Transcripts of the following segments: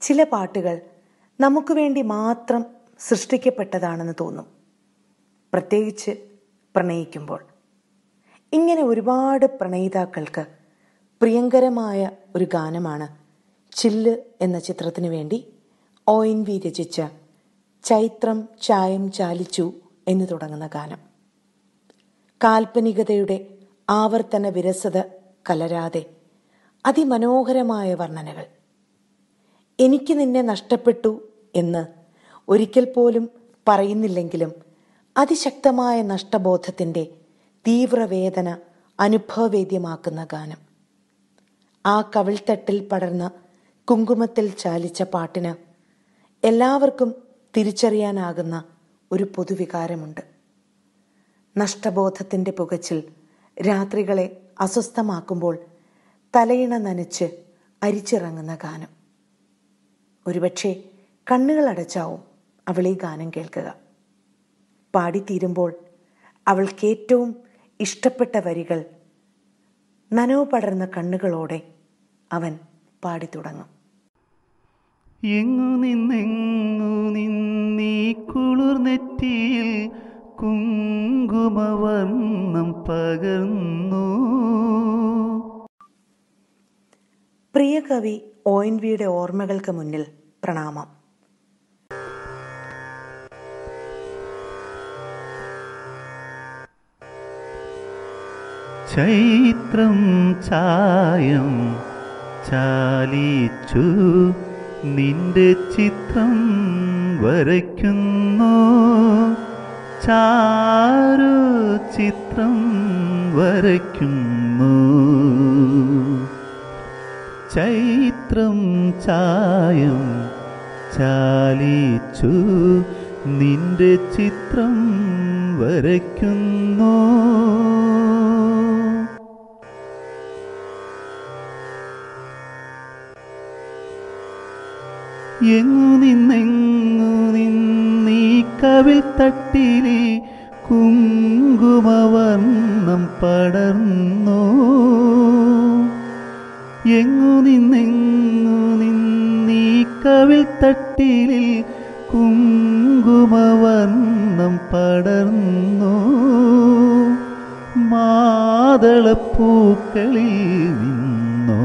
ചില പാട്ടുകൾ നമുക്ക് വേണ്ടി മാത്രം സൃഷ്ടിക്കപ്പെട്ടതാണെന്ന് തോന്നും പ്രത്യേകിച്ച് പ്രണയിക്കുമ്പോൾ ഇങ്ങനെ ഒരുപാട് പ്രണയിതാക്കൾക്ക് പ്രിയങ്കരമായ ഒരു ഗാനമാണ് ചില്ല് എന്ന ചിത്രത്തിനു വേണ്ടി ഒ എൻ വി രചിച്ച ചൈത്രം ചായം ചാലിച്ചു എന്ന് തുടങ്ങുന്ന ഗാനം കാൽപ്പനികതയുടെ ആവർത്തന വിരസത കലരാതെ അതിമനോഹരമായ വർണ്ണനകൾ എനിക്ക് നിന്നെ നഷ്ടപ്പെട്ടു എന്ന് ഒരിക്കൽ പോലും പറയുന്നില്ലെങ്കിലും അതിശക്തമായ നഷ്ടബോധത്തിന്റെ തീവ്രവേദന അനുഭവവേദ്യമാക്കുന്ന ഗാനം ആ കവിൾത്തട്ടിൽ പടർന്ന കുങ്കുമത്തിൽ ചാലിച്ച പാട്ടിന് എല്ലാവർക്കും തിരിച്ചറിയാനാകുന്ന ഒരു പൊതുവികാരമുണ്ട് നഷ്ടബോധത്തിന്റെ പുകച്ചിൽ രാത്രികളെ അസ്വസ്ഥമാക്കുമ്പോൾ തലയിണ നനച്ച് അരിച്ചിറങ്ങുന്ന ഗാനം ഒരുപക്ഷെ കണ്ണുകൾ അടച്ചാവും അവൾ ഈ ഗാനം കേൾക്കുക പാടിത്തീരുമ്പോൾ അവൾക്ക് ഏറ്റവും ഇഷ്ടപ്പെട്ട വരികൾ നനവ് പടർന്ന കണ്ണുകളോടെ അവൻ പാടിത്തുടങ്ങും എങ്ങു നിന്നെങ്ങു നിന്നീ കുളിർ നെറ്റിയിൽ കുങ്കുമവർണ്ണം പകർന്നു പ്രിയ കവി ഒ എൻ വിയുടെ ഓർമ്മകൾക്ക് മുന്നിൽ പ്രണാമം ചൈത്രം ചായം ചാലിച്ചു നിന്റെ ചിത്രം വരയ്ക്കുന്നു ചാരു ചിത്രം വരയ്ക്കുന്നു ചൈത്രം ചായം ചാലിച്ചു നിന്റെ ചിത്രം വരയ്ക്കുന്നു എങ്ങു നിന്നെങ്ങു നിന്നീ കവിൽ തട്ടിലി കുങ്കുമവർണ്ണം പടർന്നു എങ്ങു നിന്നെങ്ങു നിന്നീ കവിൽ തട്ടിലിൽ കുങ്കുമവർണ്ണം പടർന്നു മാതളപ്പൂക്കളിൽ നിന്നോ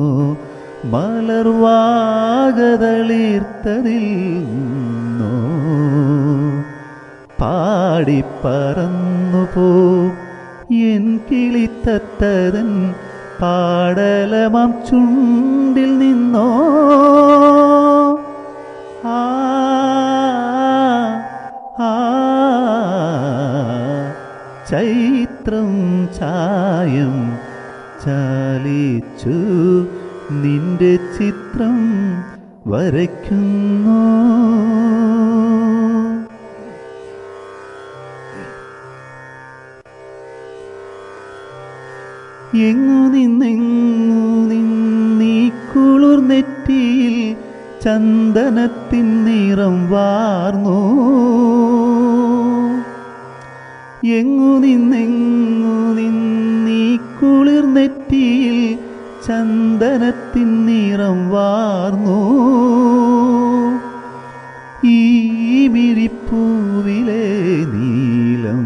മലർവാകതളിർത്തതിൽ നിന്നോ പാടിപ്പറന്നു പോ എൻ കിളിത്തത്തതൻ പാടലമാം ചുണ്ടിൽ നിന്നോ ആ ആ ചൈത്രം ചായം ചാലിച്ചു നിന്റെ ചിത്രം വരയ്ക്കുന്നു എങ്ങു നിന്നെങ്ങു നിന്നീ കുളിർ നെറ്റിയിൽ ചന്ദനത്തിൻ നിറം വാർന്നു എങ്ങു നിന്നെങ്ങു നിന്നീ കുളിർ നെറ്റിയിൽ ചന്ദനത്തിൻ നിറം വാർന്നു ഈ മിഴിപ്പൂവിലെ നീലം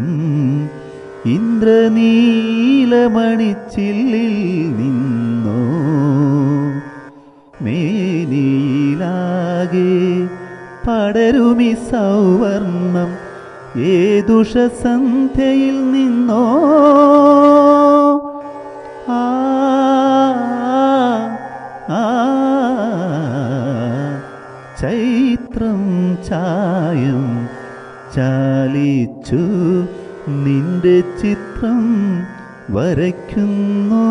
ഇന്ദ്രനീലമണിച്ചില്ലിൽ നിന്നോ മേനിയിലാകെ പടരുമി സൗവർണം ഏതുഷ സന്ധ്യയിൽ നിന്നോ ആ ആ ചൈത്രം ചായം ചാലിച്ചു നിന്റെ ചിത്രം വരയ്ക്കുന്നു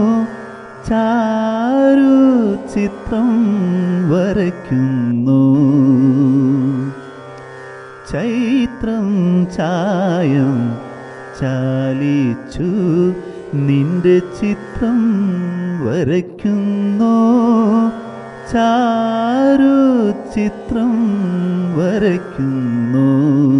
ചാരു ചിത്രം വരയ്ക്കുന്നു ചൈത്രം ചായം ചാലിച്ചു നിന്റെ ചിത്രം വരയ്ക്കുന്നു ചാരു ചിത്രം വരയ്ക്കുന്നു